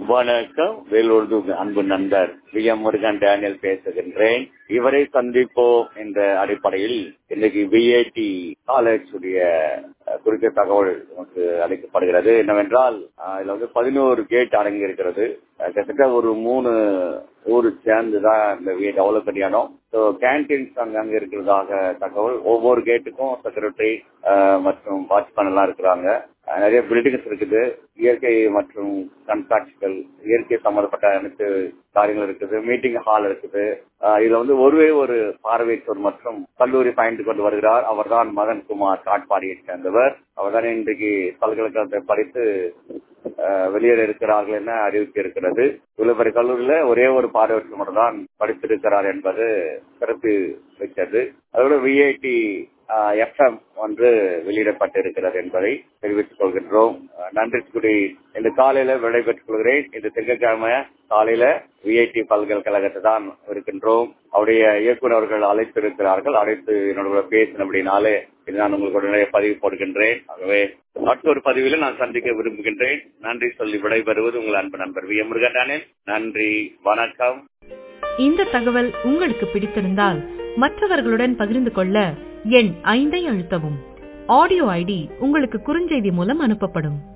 வணக்கம் வேலூர்து அன்பு நண்பர் வி எம் முருகன் டேனியல் பேசுகின்றேன் இவரை சந்திப்போம் என்ற அடிப்படையில் இன்னைக்கு விஐடி காலேஜ் உடைய குறித்த தகவல் நமக்கு அளிக்கப்படுகிறது என்னவென்றால் ஆஹ் இதுல வந்து பதினோரு கேட் அடங்கி இருக்கிறது கிட்டத்தட்ட ஒரு மூணு ஊர் சேர்ந்து தான் இந்த வீடு டெவலப் பண்ணியானோம் ஸோ கேன்டீன்ஸ் அங்க அங்க இருக்கிறதாக தகவல் ஒவ்வொரு கேட்டுக்கும் செக்ரட்டரி மற்றும் வாட்ச்மேன் எல்லாம் இருக்கிறாங்க நிறைய பில்டிங்ஸ் இருக்குது இயற்கை மற்றும் கண்காட்சிகள் இயற்கை சம்பந்தப்பட்ட அனைத்து காரியங்கள் இருக்குது மீட்டிங் ஹால் இருக்குது இதுல வந்து ஒருவே ஒரு பார்வையற்றோர் மற்றும் கல்லூரி பயந்து கொண்டு வருகிறார் அவர்தான் மதன் குமார் காட்பாடியை சேர்ந்தவர் அவர்தான் இன்றைக்கு பல்கலைக்கழகத்தை படித்து வெளியேற இருக்கிறார்கள் என அறிவிக்க இருக்கிறது இவ்வளவு கல்லூரியில ஒரே ஒரு பார்வையற்ற மட்டும் தான் படித்திருக்கிறார் என்பது சிறப்பு வைத்தது அதோட விஐடி எஃப்எம் ஒன்று வெளியிடப்பட்டிருக்கிறது என்பதை தெரிவித்துக் கொள்கின்றோம் நன்றி கூடி இந்த காலையில விடைபெற்றுக் கொள்கிறேன் இந்த திங்கட்கிழமை காலையில விஐடி பல்கலைக்கழகத்தை தான் இருக்கின்றோம் அவருடைய இயக்குநர்கள் அழைத்திருக்கிறார்கள் அழைத்து என்னோட பேசினபடினாலே இது நான் உங்களுக்கு உடனே பதிவு போடுகின்றேன் ஆகவே மற்றொரு பதிவில் நான் சந்திக்க விரும்புகின்றேன் நன்றி சொல்லி விடைபெறுவது உங்கள் அன்பு நண்பர் வி எம் முருகன் நன்றி வணக்கம் இந்த தகவல் உங்களுக்கு பிடித்திருந்தால் மற்றவர்களுடன் பகிர்ந்து கொள்ள எண் ஐந்தை அழுத்தவும் ஆடியோ ஐடி உங்களுக்கு குறுஞ்செய்தி மூலம் அனுப்பப்படும்